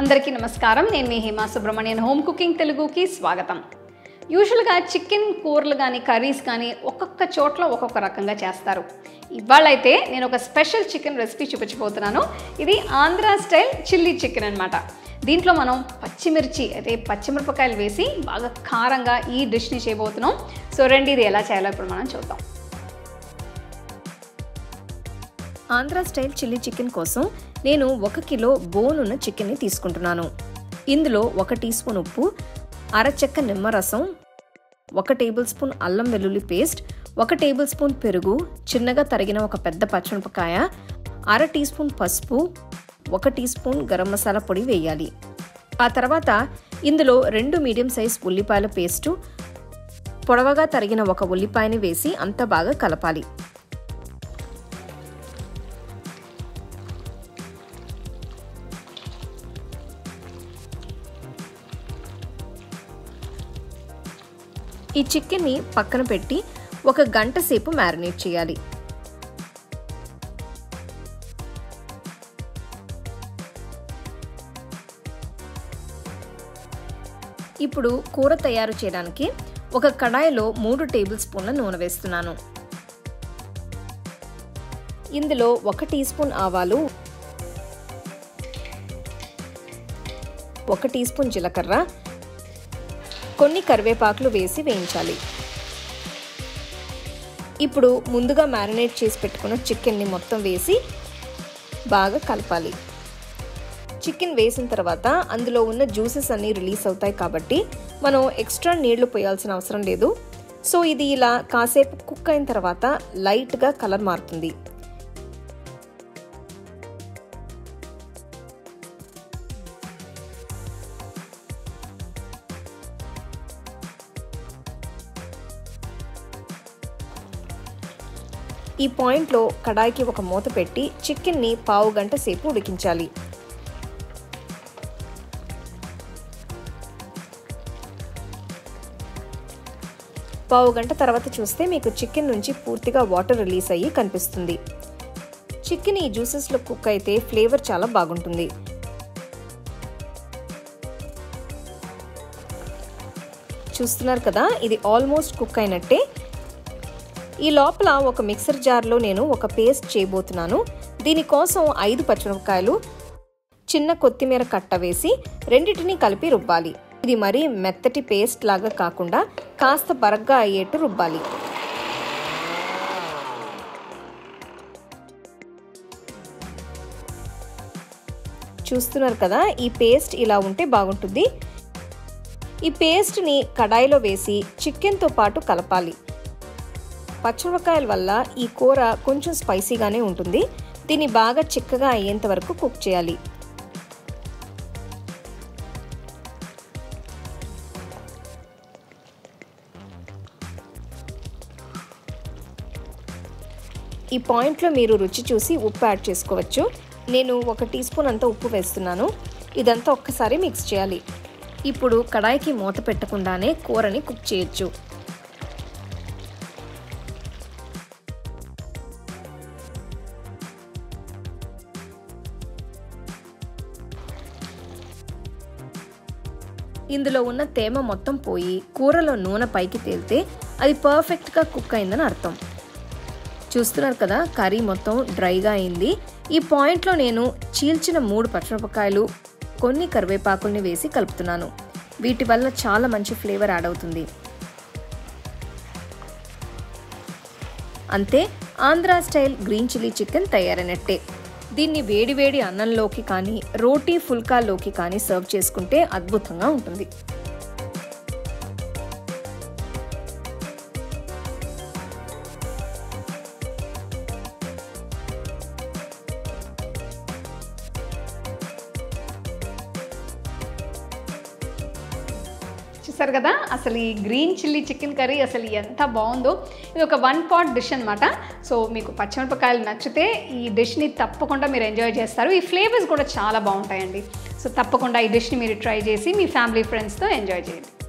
అందరికీ నమస్కారం నేను మీ హేమా సుబ్రహ్మణ్యన్ హోమ్ కుకింగ్ తెలుగుకి స్వాగతం యూజువల్గా చికెన్ కూరలు కానీ కర్రీస్ కానీ ఒక్కొక్క చోట్ల ఒక్కొక్క రకంగా చేస్తారు ఇవాళ అయితే నేను ఒక స్పెషల్ చికెన్ రెసిపీ చూపించబోతున్నాను ఇది ఆంధ్ర స్టైల్ చిల్లీ చికెన్ అనమాట దీంట్లో మనం పచ్చిమిర్చి అయితే పచ్చిమిరపకాయలు వేసి బాగా కారంగా ఈ డిష్ని చేయబోతున్నాం సో రండి ఇది ఎలా చేయాలో ఇప్పుడు మనం చూద్దాం ఆంధ్ర స్టైల్ చిల్లీ చికెన్ కోసం నేను ఒక కిలో బోన్ ఉన్న చికెన్ని తీసుకుంటున్నాను ఇందులో ఒక టీ స్పూన్ ఉప్పు అరచెక్క నిమ్మరసం ఒక టేబుల్ స్పూన్ అల్లం వెల్లుల్లి పేస్ట్ ఒక టేబుల్ స్పూన్ పెరుగు చిన్నగా తరిగిన ఒక పెద్ద పచ్చిమిరపకాయ అర టీ స్పూన్ పసుపు ఒక టీ స్పూన్ గరం మసాలా పొడి వేయాలి ఆ తర్వాత ఇందులో రెండు మీడియం సైజ్ ఉల్లిపాయల పేస్టు పొడవగా తరిగిన ఒక ఉల్లిపాయని వేసి అంతా బాగా కలపాలి ఈ చికెన్ని పక్కన పెట్టి ఒక గంట సేపు మ్యారినేట్ చేయాలి ఇప్పుడు కూర తయారు చేయడానికి ఒక కడాయిలో మూడు టేబుల్ స్పూన్ల నూనె వేస్తున్నాను ఇందులో ఒక టీ స్పూన్ ఆవాలు ఒక టీ స్పూన్ జీలకర్ర కొన్ని కరివేపాకులు వేసి వేయించాలి ఇప్పుడు ముందుగా మ్యారినేట్ చేసి పెట్టుకున్న చికెన్ని మొత్తం వేసి బాగా కలపాలి చికెన్ వేసిన తర్వాత అందులో ఉన్న జ్యూసెస్ అన్నీ రిలీజ్ అవుతాయి కాబట్టి మనం ఎక్స్ట్రా నీళ్లు పోయాల్సిన అవసరం లేదు సో ఇది ఇలా కాసేపు కుక్ అయిన తర్వాత లైట్గా కలర్ మారుతుంది ఈ పాయింట్లో కడాయికి ఒక మూత పెట్టి చికెన్ని పావు గంట సేపు ఉడికించాలి పావు గంట తర్వాత చూస్తే మీకు చికెన్ నుంచి పూర్తిగా వాటర్ రిలీజ్ అయ్యి కనిపిస్తుంది చికెన్ ఈ జ్యూసెస్లో కుక్ అయితే ఫ్లేవర్ చాలా బాగుంటుంది చూస్తున్నారు కదా ఇది ఆల్మోస్ట్ కుక్ అయినట్టే ఈ లోపల ఒక మిక్సర్ జార్లో నేను ఒక పేస్ట్ చేయబోతున్నాను దీనికోసం ఐదు పచ్చిమిరపకాయలు చిన్న కొత్తిమీర కట్ట వేసి రెండింటిని కలిపి రుబ్బాలి ఇది మరీ మెత్తటి పేస్ట్ లాగా కాకుండా కాస్త బరగ్గా అయ్యేట్టు రుబ్బాలి చూస్తున్నారు కదా ఈ పేస్ట్ ఇలా ఉంటే బాగుంటుంది ఈ పేస్ట్ని కడాయిలో వేసి చికెన్తో పాటు కలపాలి పచ్చిమిరపకాయల వల్ల ఈ కూర కొంచెం స్పైసీగానే ఉంటుంది దీన్ని బాగా చిక్కగా అయ్యేంత వరకు కుక్ చేయాలి ఈ పాయింట్లో మీరు రుచి చూసి ఉప్పు యాడ్ చేసుకోవచ్చు నేను ఒక టీ స్పూన్ అంతా ఉప్పు వేస్తున్నాను ఇదంతా ఒక్కసారి మిక్స్ చేయాలి ఇప్పుడు కడాయికి మూత పెట్టకుండానే కూరని కుక్ చేయొచ్చు ఇందులో ఉన్న తేమ మొత్తం పోయి కూరలో నూనె పైకి తేలితే అది పర్ఫెక్ట్గా కుక్ అయిందని అర్థం చూస్తున్నారు కదా కర్రీ మొత్తం డ్రైగా అయింది ఈ పాయింట్లో నేను చీల్చిన మూడు పచ్చిమిరపకాయలు కొన్ని కరివేపాకుల్ని వేసి కలుపుతున్నాను వీటి వల్ల చాలా మంచి ఫ్లేవర్ యాడ్ అవుతుంది అంతే Andhra style green chilli chicken తయారైనట్టే దీన్ని వేడివేడి అన్నంలోకి కానీ రోటీ ఫుల్కాల్లోకి కానీ సర్వ్ చేసుకుంటే అద్భుతంగా ఉంటుంది చూసారు కదా అసలు ఈ గ్రీన్ చిల్లీ చికెన్ కర్రీ అసలు ఎంత బాగుందో ఇది ఒక వన్ పాట్ డిష్ అనమాట సో మీకు పచ్చిమిరపకాయలు నచ్చితే ఈ డిష్ని తప్పకుండా మీరు ఎంజాయ్ చేస్తారు ఈ ఫ్లేవర్స్ కూడా చాలా బాగుంటాయండి సో తప్పకుండా ఈ డిష్ని మీరు ట్రై చేసి మీ ఫ్యామిలీ ఫ్రెండ్స్తో ఎంజాయ్ చేయండి